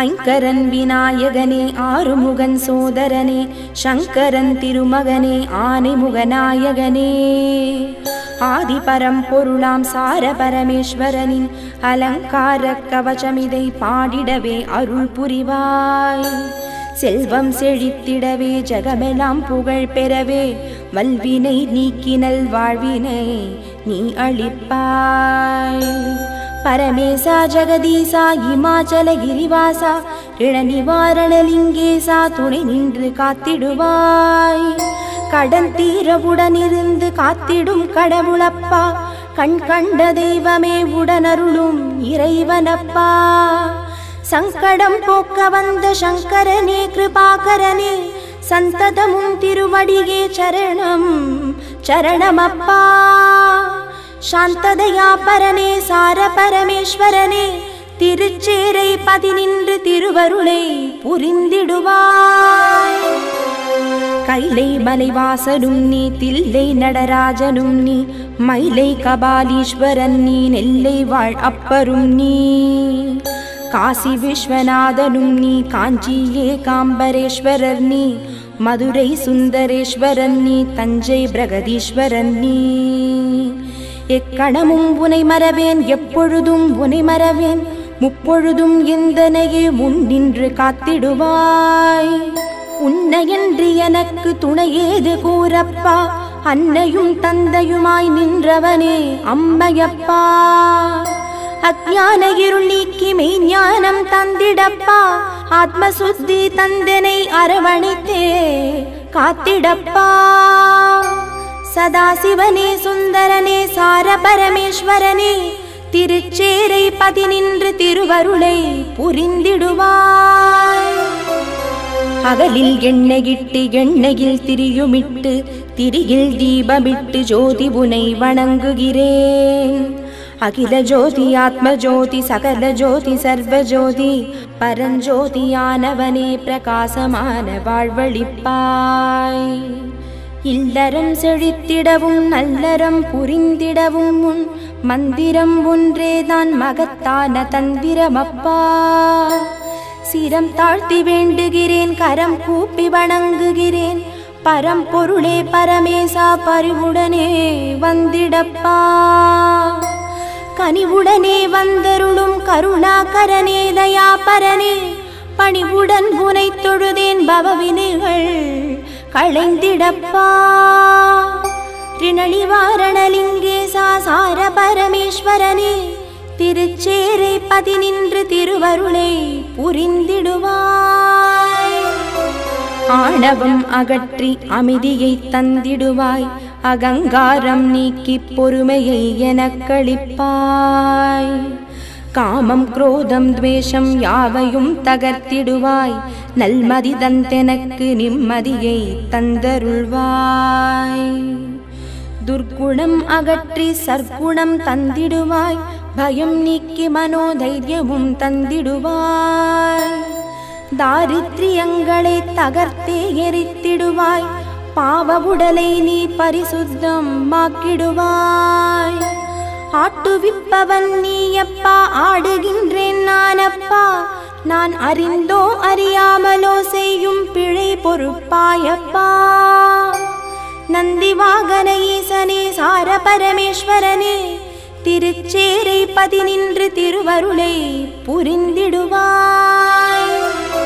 ஐங்கரன் விநாயகனே ஆறுமுகன் சோதரனே சங்கரன் திருமகனே ஆனைமுகநாயகனே ஆதி பரம்பொருளாம் சார பரமேஸ்வரனின் அலங்கார கவசமிதை பாடிடவே அருள் புரிவாய் செல்வம் செழித்திடவே ஜகமெல்லாம் புகழ் பெறவே வல்வினை நீக்கினல் வாழ்வினை நீ அளிப்பாய் பரமேசா ஜெகதீசா இமாச்சல கிரிவாசா ரிண நிவாரணலிங்கேசா துணை நின்று காத்திடுவாய் கடன் தீரவுடனிருந்து காத்திடும் கடவுளப்பா கண் கண்ட தெய்வமே உடனருளும் இறைவனப்பா சங்கடம் போக்க வந்த சங்கரனே கிருபாகரனே சந்ததமும் திருவடியே சரணம் சரணமப்பா சாந்ததயா பரனே சார பரமேஸ்வரனே திருச்சேரை பதினின்று திருவருளை புரிந்திடுவாய் கைலை மலைவாசனும் நீ தில்லை நடராஜனும் நீ மயிலை கபாலீஸ்வரன் நீ நெல்லை வாழ் அப்பரும் நீ காசி விஸ்வநாதனும் நீ காஞ்சி ஏகாம்பரேஸ்வரர் நீ மதுரை சுந்தரேஸ்வரன் நீ தஞ்சை பிரகதீஸ்வரன் நீ எக்கணமும் உனை மறவேன் எப்பொழுதும் உனை மறவேன் முப்பொழுதும் எந்தனையே முன் நின்று காத்திடுவாய் உன்னையன்றி எனக்கு துணையேது கூறப்பா அன்னையும் தந்தையுமாய் நின்றவனே அம்மையப்பா அஜான இருள் நீக்கி மெய்ஞானம் தந்திடப்பா ஆத்மசுத்தி தந்தனை அரவணைத்தே காத்திடப்பா சதாசிவனே சுந்தரனே சார பரமேஸ்வரனே திருச்சேரை பதினின்று திருவருளை புரிந்திடுவாய் அகலில் எண்ணெயிட்டு எண்ணெயில் திரியுமிட்டு திரியில் தீபமிட்டு ஜோதி உனை வணங்குகிறேன் அகில ஜோதி ஆத்ம ஜோதி சகல ஜோதி சர்வ ஜோதி பரஞ்சோதியானவனே பிரகாசமான வாழ்வழிப்பாய் இல்லறம் செழித்திடவும் நல்லறம் புரிந்திடவும் உன் மந்திரம் ஒன்றேதான் மகத்தான தந்திரமப்பா சிரம் தாழ்த்தி வேண்டுகிறேன் கரம் கூப்பி வணங்குகிறேன் பரம்பொருளே பரமேசா பரிவுடனே வந்திடப்பா கனிவுடனே வந்தருளும் கருணாகரனே தயாபரனே பணிவுடன் புனை தொழுதேன் பவவினைகள் களைந்திடப்பா திருநளிவாரணலிங்கேசா சார பரமேஸ்வரனே திருச்சேரை பதினின்று திருவருளை புரிந்திடுவாய் ஆணவம் அகற்றி அமைதியை தந்திடுவாய் அகங்காரம் நீக்கி பொறுமையை எனக்களிப்பாய் காமம் குரோதம் துவேஷம் யாவையும் தகர்த்திடுவாய் நல்மதி தந்தெனக்கு நிம்மதியை தந்தருள்வாய் துர்க்குணம் அகற்றி சற்குணம் தந்திடுவாய் பயம் நீக்கி மனோதைரியமும் தந்திடுவாய் தாரித்ரியங்களை தகர்த்தே எரித்திடுவாய் பாவ உடலை நீ பரிசுத்தம் மாக்கிடுவாய் ஆட்டுவிப்பவன் நீயப்பா ஆடுகின்றேன் நானப்பா நான் அறிந்தோ அறியாமலோ செய்யும் பிழை பொறுப்பாயப்பா நந்தி வாகன ஈசனே சார பரமேஸ்வரனே திருச்சேரை பதினின்று திருவருளை புரிந்திடுவாய்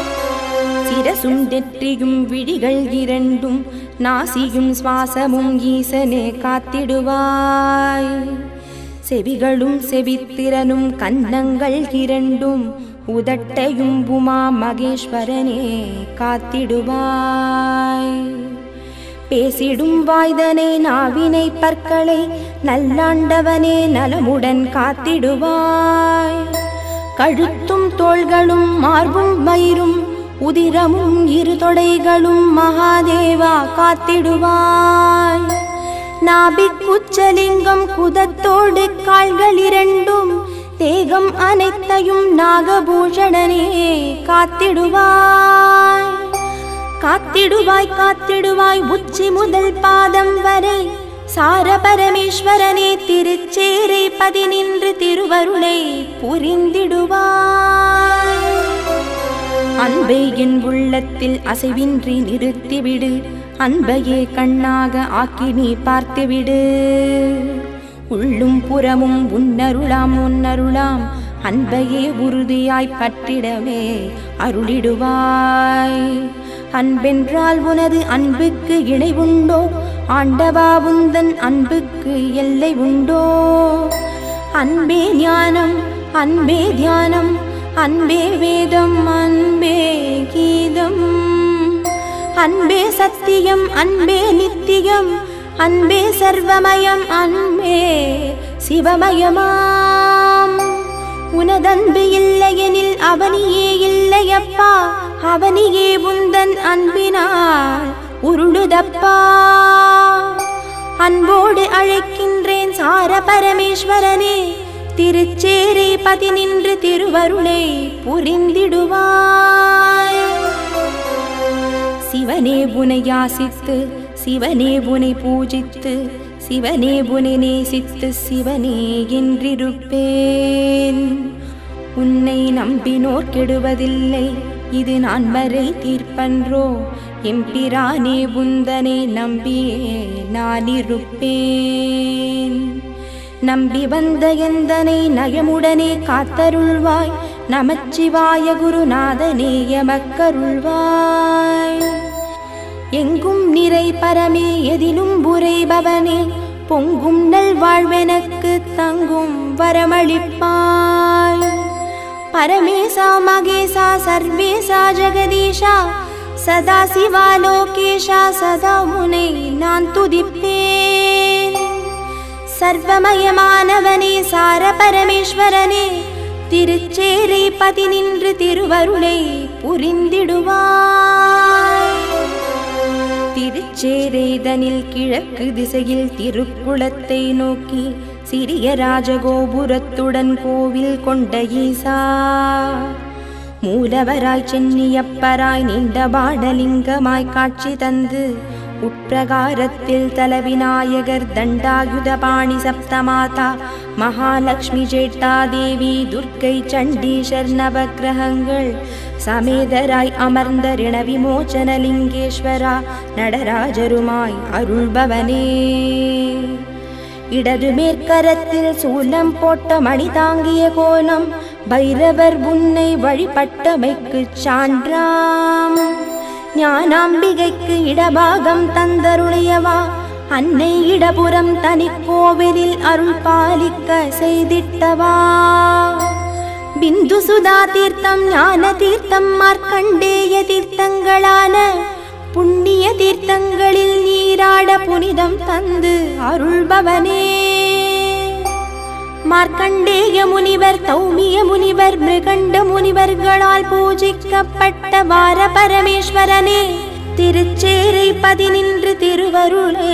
சிரசும் நெற்றியும் விழிகள் இரண்டும் நாசியும் சுவாசமும் ஈசனே காத்திடுவாய் செவிகளும் செவித்திறனும் கன்னங்கள் இரண்டும் உதட்டையும் உமா மகேஸ்வரனே காத்திடுவாய் பேசிடும் வாய்தனை நாவினை பற்களை நல்லாண்டவனே நலமுடன் காத்திடுவாய் கழுத்தும் தோள்களும் மார்பும் வயிறும் உதிரமும் இரு தொடைகளும் மகாதேவா காத்திடுவாய் நாபிக்குச்சலிங்கம் குதத்தோடு கால்கள் இரண்டும் தேகம் அனைத்தையும் நாகபூஷணனே காத்திடுவாய் காத்திடுவாய் காத்திடுவாய் உச்சி முதல் பாதம் வரை சார பரமேஸ்வரனே திருச்சேரை பதினின்று திருவருளை புரிந்திடுவாய் அன்பை என் உள்ளத்தில் அசைவின்றி நிறுத்திவிடு அன்பையே கண்ணாக ஆக்கி நீ பார்த்துவிடு உள்ளும் புறமும் உன்னருளாம் உன்னருளாம் அன்பையே உறுதியாய் பற்றிடவே அருளிடுவாய் அன்பென்றால் உனது அன்புக்கு இணை உண்டோ ஆண்டவா உந்தன் அன்புக்கு எல்லை உண்டோ அன்பே ஞானம் அன்பே தியானம் அன்பே வேதம் அன்பே கீதம் அன்பே சத்தியம் அன்பே நித்தியம் அன்பே சர்வமயம் அன்பே சிவமயமாம் உனதன்பு இல்லையெனில் அவனியே இல்லையப்பா அவனியே உந்தன் அன்பினால் உருளுதப்பா அன்போடு அழைக்கின்றேன் சார பரமேஸ்வரனே திருச்சேரை பதி நின்று திருவருளை புரிந்திடுவாய் சிவனே புனை யாசித்து சிவனே புனை பூஜித்து சிவனே புனை நேசித்து சிவனே என்றிருப்பேன் உன்னை நம்பினோர் கெடுவதில்லை இது நான் வரை தீர்ப்பன்றோ எம்பிரானே புந்தனை நம்பியே நான் இருப்பேன் நம்பி வந்த எந்தனை நயமுடனே காத்தருள்வாய் நமச்சிவாய குருநாதனே எமக்கருள்வாய் எங்கும் நிறை பரமே எதிலும் புரைபவனே பொங்கும் நல் வாழ்வெனக்கு தங்கும் வரமளிப்பாய் பரமேசா மகேசா சர்வேசா ஜெகதீஷா சதா சிவா லோகேஷா சதா முனை நான் துதிப்பேன் சர்வமயமானவனே சார பரமேஸ்வரனே திருச்சேரை பதி நின்று திருவருளை புரிந்திடுவாய் திருச்சேரேதனில் கிழக்கு திசையில் திருக்குளத்தை நோக்கி சிறிய ராஜகோபுரத்துடன் கோவில் கொண்ட ஈசா மூலவராய் சென்னியப்பராய் நீண்ட பாடலிங்கமாய் காட்சி தந்து உட்பிரகாரத்தில் தலவிநாயகர் தண்டாயுதபாணி சப்தமாதா மகாலட்சுமி ஜேட்டா தேவி துர்க்கை சண்டீஷர் நவக்கிரகங்கள் சமேதராய் அமர்ந்த ரிண விமோச்சன லிங்கேஸ்வரா நடராஜருமாய் அருள்பவனே இடது மேற்கரத்தில் சூலம் போட்ட மணி தாங்கிய கோலம் பைரவர் உன்னை வழிபட்டமைக்குச் சான்றாம் ஞானாம்பிகைக்கு இடபாகம் தந்தருளியவா அன்னை இடபுறம் தனி கோவிலில் அருள் பாலிக்க செய்திட்டவா பிந்து சுதா தீர்த்தம் ஞான தீர்த்தம் மார்க்கண்டேய தீர்த்தங்களான புண்ணிய தீர்த்தங்களில் நீராட புனிதம் தந்து அருள்பவனே மார்க்கண்டேய முனிவர் தௌமிய முனிவர் மிருகண்ட முனிவர்களால் பூஜிக்கப்பட்ட வார பரமேஸ்வரனே திருச்சேரை பதினின்று திருவருளே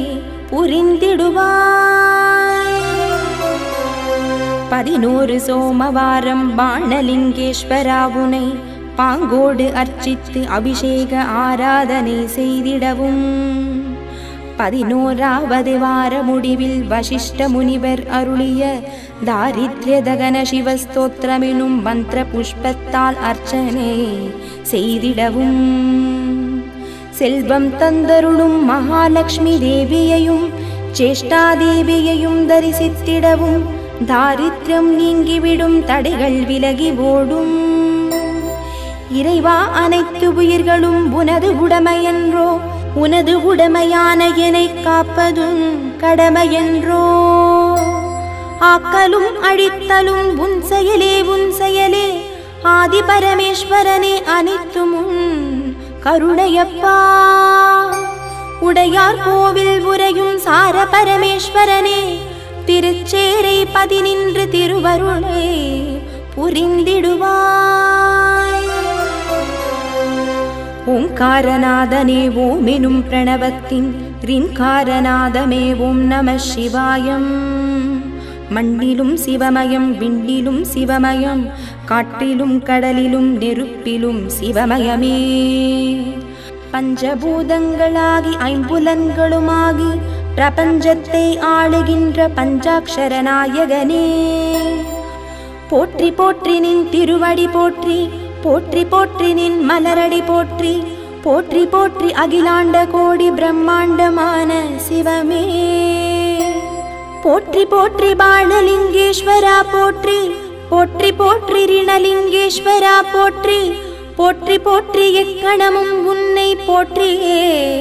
புரிந்திடுவாய் பதினோரு சோமவாரம் பாணலிங்கேஸ்வராவுனை பாங்கோடு அர்ச்சித்து அபிஷேக ஆராதனை செய்திடவும் பதினோராவது வார முடிவில் வசிஷ்ட முனிவர் அருளிய தாரித்ய தகன சிவஸ்தோத்திரமெனும் மந்திர புஷ்பத்தால் அர்ச்சனை செய்திடவும் செல்வம் தந்தருளும் மகாலட்சுமி தேவியையும் சேஷ்டா தேவியையும் தரிசித்திடவும் தாரித்யம் நீங்கிவிடும் தடைகள் விலகி ஓடும் இறைவா அனைத்து உயிர்களும் உனது உடமையன்றோ உனது உடமையான என்னை காப்பதும் கடமையன்றோ ஆக்கலும் அழித்தலும் உன் செயலே உன் செயலே ஆதி பரமேஸ்வரனே அனைத்தும் உன் கருணையப்பா உடையார் கோவில் உரையும் சார பரமேஸ்வரனே திருச்சேரை பதினின்று திருவருளே புரிந்திடுவாய் ஓங்காரநாதனே ஓமெனும் பிரணவத்தின் ரின்காரநாதமே ஓம் நம சிவாயம் மண்ணிலும் சிவமயம் விண்ணிலும் சிவமயம் காற்றிலும் கடலிலும் நெருப்பிலும் சிவமயமே பஞ்சபூதங்களாகி ஐம்புலன்களுமாகி பிரபஞ்சத்தை ஆளுகின்ற பஞ்சாட்சர நாயகனே போற்றி போற்றி நின் திருவடி போற்றி போற்றி போற்றி நின் மலரடி போற்றி போற்றி போற்றி அகிலாண்ட கோடி பிரம்மாண்டமான சிவமே போற்றி போற்றி பாணலிங்கேஸ்வரா போற்றி போற்றி போற்றி ரிணலிங்கேஸ்வரா போற்றி போற்றி போற்றி எக்கணமும் உன்னை போற்றியே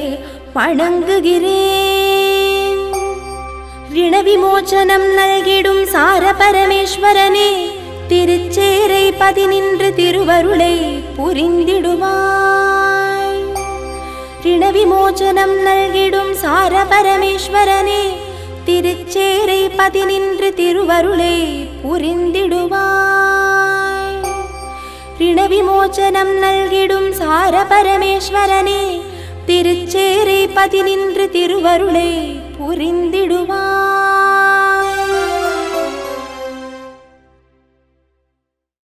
வணங்குகிறேன் ரிண விமோச்சனம் நல்கிடும் சார பரமேஸ்வரனே திருச்சேரை பதினின்று திருவருளை புரிந்திடுவாய் ரிண விமோச்சனம் நல்கிடும் சார பரமேஸ்வரனே திருச்சேரை பதினின்று திருவருளை புரிந்திடுவாய் ரிண விமோச்சனம் நல்கிடும் சார பரமேஸ்வரனே திருச்சேரை பதினின்று திருவருளை புரிந்திடுவாய்